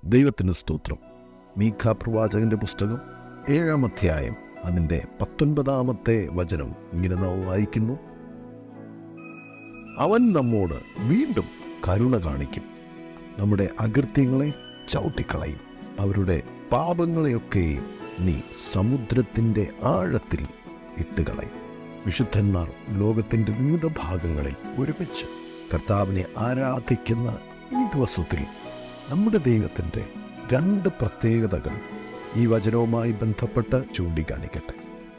ദൈവത്തിന് സ്തോത്രം മീഖ പ്രവാചകന്റെ പുസ്തകം ഏഴാം അധ്യായം അതിൻ്റെ പത്തൊൻപതാമത്തെ വചനം ഇങ്ങനെ നാം വായിക്കുന്നു അവൻ നമ്മോട് വീണ്ടും കരുണ കാണിക്കും നമ്മുടെ അകൃത്യങ്ങളെ ചവിട്ടിക്കളയും അവരുടെ പാപങ്ങളെയൊക്കെയും നീ സമുദ്രത്തിൻ്റെ ആഴത്തിൽ ഇട്ടുകളയും വിശുദ്ധന്മാർ ലോകത്തിൻ്റെ വിവിധ ഭാഗങ്ങളിൽ ഒരുമിച്ച് കർത്താവിനെ ആരാധിക്കുന്ന ഈ ദിവസത്തിൽ നമ്മുടെ ദൈവത്തിൻ്റെ രണ്ട് പ്രത്യേകതകൾ ഈ വചനവുമായി ബന്ധപ്പെട്ട് ചൂണ്ടിക്കാണിക്കട്ടെ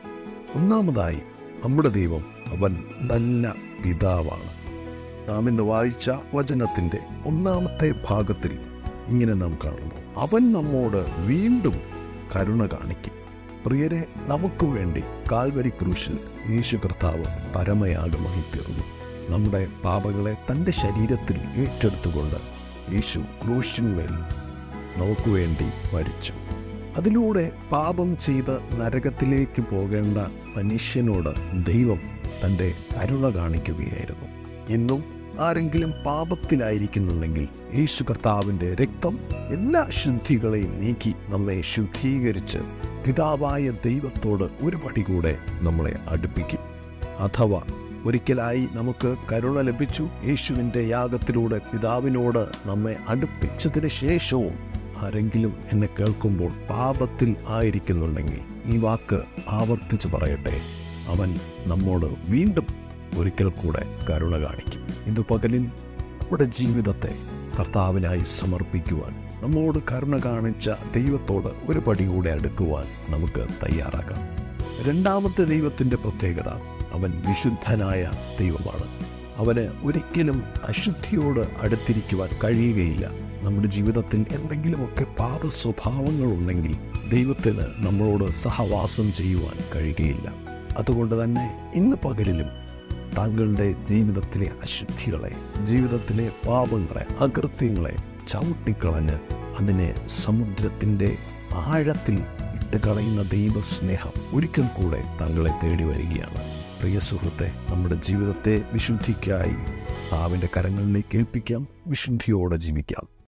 ഒന്നാമതായി നമ്മുടെ ദൈവം അവൻ നല്ല പിതാവാണ് നാം ഇന്ന് വായിച്ച വചനത്തിൻ്റെ ഒന്നാമത്തെ ഭാഗത്തിൽ ഇങ്ങനെ നാം കാണുന്നു അവൻ നമ്മോട് വീണ്ടും കരുണ കാണിക്കും പ്രിയരെ നമുക്ക് വേണ്ടി കാൽവരി ക്രൂശിൽ യേശു കർത്താവ് പരമയാഗമായി തീർന്നു നമ്മുടെ പാപങ്ങളെ തൻ്റെ ശരീരത്തിൽ ഏറ്റെടുത്തുകൊണ്ട് യേശു ക്രൂശിന്മേൽ നമുക്ക് വേണ്ടി മരിച്ചു അതിലൂടെ പാപം ചെയ്ത് നരകത്തിലേക്ക് പോകേണ്ട മനുഷ്യനോട് ദൈവം തൻ്റെ കരുണ കാണിക്കുകയായിരുന്നു ഇന്നും ആരെങ്കിലും പാപത്തിലായിരിക്കുന്നുണ്ടെങ്കിൽ യേശു കർത്താവിൻ്റെ രക്തം എല്ലാ ശുദ്ധികളെയും നീക്കി നമ്മെ ശുദ്ധീകരിച്ച് പിതാവായ ദൈവത്തോട് ഒരു പടി കൂടെ നമ്മളെ അടുപ്പിക്കും അഥവാ ഒരിക്കലായി നമുക്ക് കരുണ ലഭിച്ചു യേശുവിൻ്റെ യാഗത്തിലൂടെ പിതാവിനോട് നമ്മെ അടുപ്പിച്ചതിന് ശേഷവും ആരെങ്കിലും എന്നെ കേൾക്കുമ്പോൾ പാപത്തിൽ ആയിരിക്കുന്നുണ്ടെങ്കിൽ ഈ വാക്ക് ആവർത്തിച്ച് പറയട്ടെ അവൻ നമ്മോട് വീണ്ടും ഒരിക്കൽ കൂടെ കരുണ കാണിക്കും ഇന്ന് പകലിൽ നമ്മുടെ ജീവിതത്തെ കർത്താവിനായി സമർപ്പിക്കുവാൻ നമ്മോട് കരുണ കാണിച്ച ദൈവത്തോട് ഒരു പടി കൂടെ അടുക്കുവാൻ നമുക്ക് തയ്യാറാക്കാം രണ്ടാമത്തെ ദൈവത്തിൻ്റെ പ്രത്യേകത അവൻ വിശുദ്ധനായ ദൈവമാണ് അവന് ഒരിക്കലും അശുദ്ധിയോട് അടുത്തിരിക്കുവാൻ കഴിയുകയില്ല നമ്മുടെ ജീവിതത്തിൽ എന്തെങ്കിലുമൊക്കെ പാപ സ്വഭാവങ്ങളുണ്ടെങ്കിൽ ദൈവത്തിന് നമ്മളോട് സഹവാസം ചെയ്യുവാൻ കഴിയുകയില്ല അതുകൊണ്ട് തന്നെ ഇന്ന് പകലിലും താങ്കളുടെ ജീവിതത്തിലെ അശുദ്ധികളെ ജീവിതത്തിലെ പാപങ്ങളെ അകൃത്യങ്ങളെ ചവിട്ടിക്കളഞ്ഞ് അതിനെ സമുദ്രത്തിൻ്റെ ആഴത്തിൽ ഇട്ട് കളയുന്ന ദൈവസ്നേഹം ഒരിക്കൽ കൂടെ താങ്കളെ തേടി വരികയാണ് പ്രിയ സുഹൃത്തെ നമ്മുടെ ജീവിതത്തെ വിശുദ്ധിക്കായി ആവിൻ്റെ കരങ്ങളിലേക്ക് ഏൽപ്പിക്കാം വിശുദ്ധിയോടെ ജീവിക്കാം